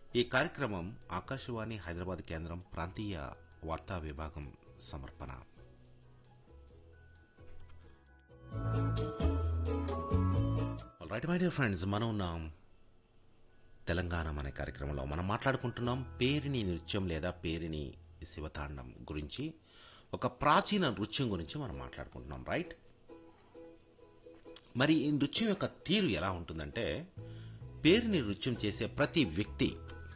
ఈ కార్యక్రమం ఆకాశవాణి హైదరాబాద్ కేంద్రం ప్రాంతీయ వార్తా విభాగం సమర్పణ రైట్ మై డియర్ ఫ్రెండ్స్ మనం ఉన్నాం తెలంగాణ అనే కార్యక్రమంలో మనం మాట్లాడుకుంటున్నాం పేరిని నృత్యం లేదా పేరిని శివతాండం గురించి ఒక ప్రాచీన నృత్యం గురించి మనం మాట్లాడుకుంటున్నాం రైట్ మరి ఈ నృత్యం యొక్క తీరు ఎలా ఉంటుందంటే పేరుని నృత్యం చేసే ప్రతి వ్యక్తి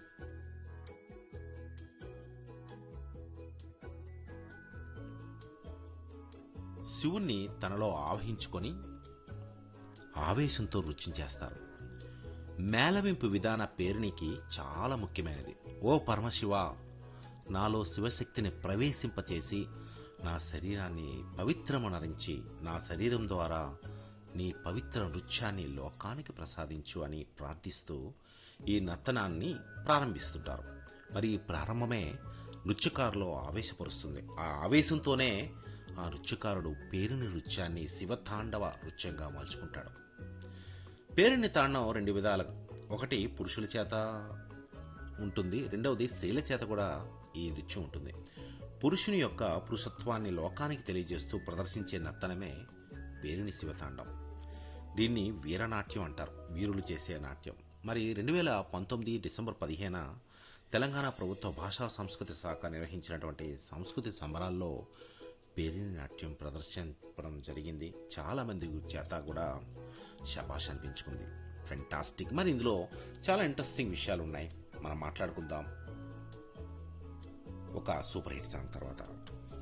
శివుణ్ణి తనలో ఆవహించుకొని ఆవేశంతో నృత్యం చేస్తారు మేళవింపు విధాన పేరునికి చాలా ముఖ్యమైనది ఓ పరమశివ నాలో శివశక్తిని ప్రవేశింపచేసి నా శరీరాన్ని పవిత్రమనరించి నా శరీరం ద్వారా నీ పవిత్ర నృత్యాన్ని లోకానికి ప్రసాదించు అని ప్రార్థిస్తూ ఈ నర్తనాన్ని ప్రారంభిస్తుంటారు మరి ఈ ప్రారంభమే నృత్యకారులో ఆవేశపరుస్తుంది ఆ ఆవేశంతోనే ఆ నృత్యకారుడు పేరుని నృత్యాన్ని శివతాండవ నృత్యంగా మలుచుకుంటాడు పేరుని తాండం రెండు విధాల ఒకటి పురుషుల చేత ఉంటుంది రెండవది స్త్రీల చేత కూడా ఈ నృత్యం ఉంటుంది పురుషుని యొక్క పురుషత్వాన్ని లోకానికి తెలియజేస్తూ ప్రదర్శించే నర్తనమే పేరుని శివతాండం దీన్ని వీరనాట్యం అంటారు వీరులు చేసే నాట్యం మరి రెండు వేల పంతొమ్మిది డిసెంబర్ పదిహేన తెలంగాణ ప్రభుత్వ భాషా సంస్కృతి శాఖ నిర్వహించినటువంటి సంస్కృతి సంబరాల్లో పేరిని నాట్యం ప్రదర్శించడం జరిగింది చాలా మంది చేత కూడా శబాష్ అనిపించుకుంది ఫెంటాస్టిక్ మరి ఇందులో చాలా ఇంట్రెస్టింగ్ విషయాలు ఉన్నాయి మనం మాట్లాడుకుందాం ఒక సూపర్ హిట్ సాంగ్ తర్వాత